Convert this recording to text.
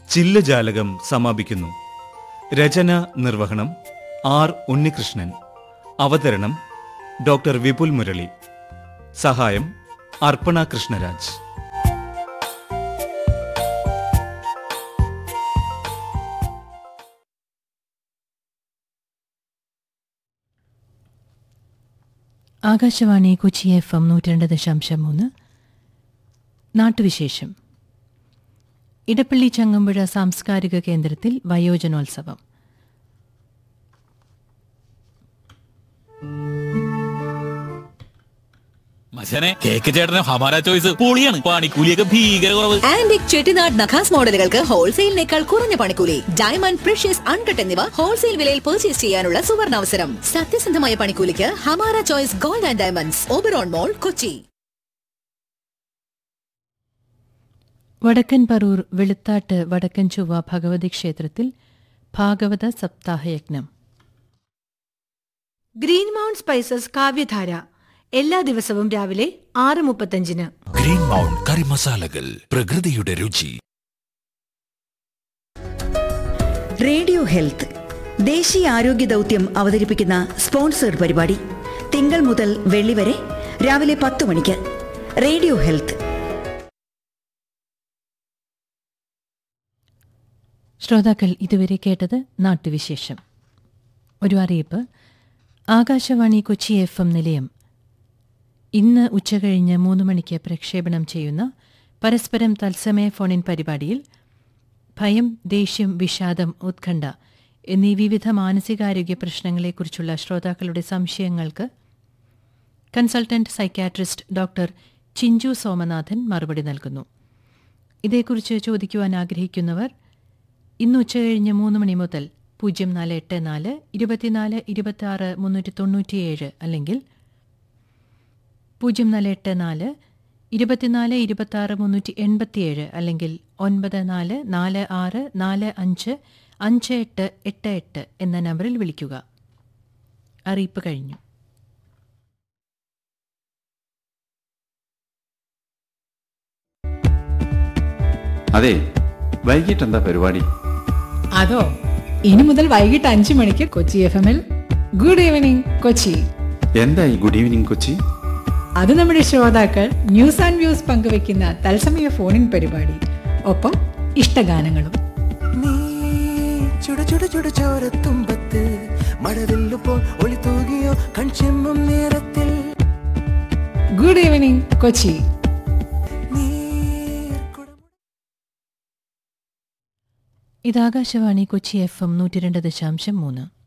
ചില്ലുജാലകം സമാപിക്കുന്നു രചന നിർവഹണം ആർ ഉണ്ണികൃഷ്ണൻ അവതരണം ഡോക്ടർ വിപുൽ മുരളി സഹായം അർപ്പണ കൃഷ്ണരാജ് ആകാശവാണി കൊച്ചി എഫ് എം നൂറ്റി രണ്ട് ദശാംശം മൂന്ന് നാട്ടുവിശേഷം ഇടപ്പള്ളി ചങ്ങമ്പുഴ സാംസ്കാരിക കേന്ദ്രത്തിൽ വയോജനോത്സവം മച്ചനെ കേക്ക് ചേട്ടന് ഹമാര ചോയ്സ് പൊളിയാണ് പണിക്കൂലിയൊക്കെ ഭീകര കുറവ് ആന്റിക് ചെട്ടിനാട് നഖാസ് മോഡലുകൾക്ക് ഹോൾസെയിലിനേക്കാൾ കുറഞ്ഞ പണിക്കൂലി ഡയമണ്ട് പ്രഷ്യസ് അൺകട്ട് എന്നിവ ഹോൾസെയിൽ വിലയിൽ പർച്ചേസ് ചെയ്യാനുള്ള സുവർണാവസരം സത്യസന്ധമായ പണിക്കൂലിക്ക് Hamara choice gold and diamonds Oberon mall Kochi Vadakkan Paravur Veluthattu Vadakkan Chovva Bhagavathi ക്ഷേത്രത്തിൽ ഭാഗവത സപ്താഹയജ്ഞം ഗ്രീൻ മൗണ്ട് സ്പൈസസ് കാവ്യധാര എല്ലാ ദിവസവും രാവിലെ ആറ് മുപ്പത്തഞ്ചിന് ഗ്രീൻ മൗണ്ട് കറി മസാലകൾ പ്രകൃതിയുടെ രുചി റേഡിയോ ഹെൽത്ത് ദേശീയ ആരോഗ്യ ദൗത്യം അവതരിപ്പിക്കുന്ന സ്പോൺസേഡ് പരിപാടി തിങ്കൾ മുതൽ വെള്ളി വരെ രാവിലെ പത്ത് മണിക്ക് റേഡിയോ ഹെൽത്ത് ശ്രോതാക്കൾ ഇതുവരെ കേട്ടത് നാട്ടുവിശേഷം ഒരു അറിയിപ്പ് ആകാശവാണി കൊച്ചി എഫ് എം നിലയം ഇന്ന് ഉച്ചകഴിഞ്ഞ് മൂന്ന് മണിക്ക് പ്രക്ഷേപണം ചെയ്യുന്ന പരസ്പരം തത്സമയ ഫോണിൻ പരിപാടിയിൽ ഭയം ദേഷ്യം വിഷാദം ഉത്കണ്ഠ എന്നീ വിവിധ മാനസികാരോഗ്യ പ്രശ്നങ്ങളെക്കുറിച്ചുള്ള ശ്രോതാക്കളുടെ സംശയങ്ങൾക്ക് consultant psychiatrist doctor Chinchu Somanathan മറുപടി നൽകുന്നു ഇതേക്കുറിച്ച് ചോദിക്കുവാൻ ആഗ്രഹിക്കുന്നവർ ഇന്ന് ഉച്ചകഴിഞ്ഞ് മൂന്ന് മണി മുതൽ പൂജ്യം നാല് എട്ട് നാല് ഇരുപത്തിനാല് ഇരുപത്തി ആറ് മുന്നൂറ്റി തൊണ്ണൂറ്റിയേഴ് അല്ലെങ്കിൽ പൂജ്യം നാല് എട്ട് നാല് ഇരുപത്തിനാല് ഇരുപത്തി ആറ് മുന്നൂറ്റി എൺപത്തിയേഴ് അല്ലെങ്കിൽ ഒൻപത് നാല് നാല് ആറ് നാല് അഞ്ച് അഞ്ച് എട്ട് എട്ട് എട്ട് എന്ന നമ്പറിൽ വിളിക്കുക അറിയിപ്പ് കഴിഞ്ഞു അതെ വൈകിട്ട് എന്താ പരിപാടി അതോ ഇനി മുതൽ വൈകിട്ട് അഞ്ചു മണിക്ക് കൊച്ചി എഫ് എമ്മിൽ ഗുഡ് ഈവനിങ് കൊച്ചി എന്താ ഈ ഗുഡ് ഈവനിങ് കൊച്ചി അത് നമ്മുടെ ശ്രോതാക്കൾ ന്യൂസ് ആൻഡ് വ്യൂസ് പങ്കുവെക്കുന്ന തത്സമയ ഫോണിൻ പരിപാടി ഒപ്പം ഇഷ്ടഗാനങ്ങളും നീ ചുട ചുട ചുട ചോരത്തുമ്പത്ത് മഴവില്ലുപ്പോൾ ഒളി തൂകിയോ കൺചെമ്മും നേരത്തിൽ ഗുഡ് ഈവനിങ് കൊച്ചി നീർക്കുടം ഇത് ആകാശവാണി കൊച്ചി എഫ് എം നൂറ്റി രണ്ട് ദശാംശം മൂന്ന്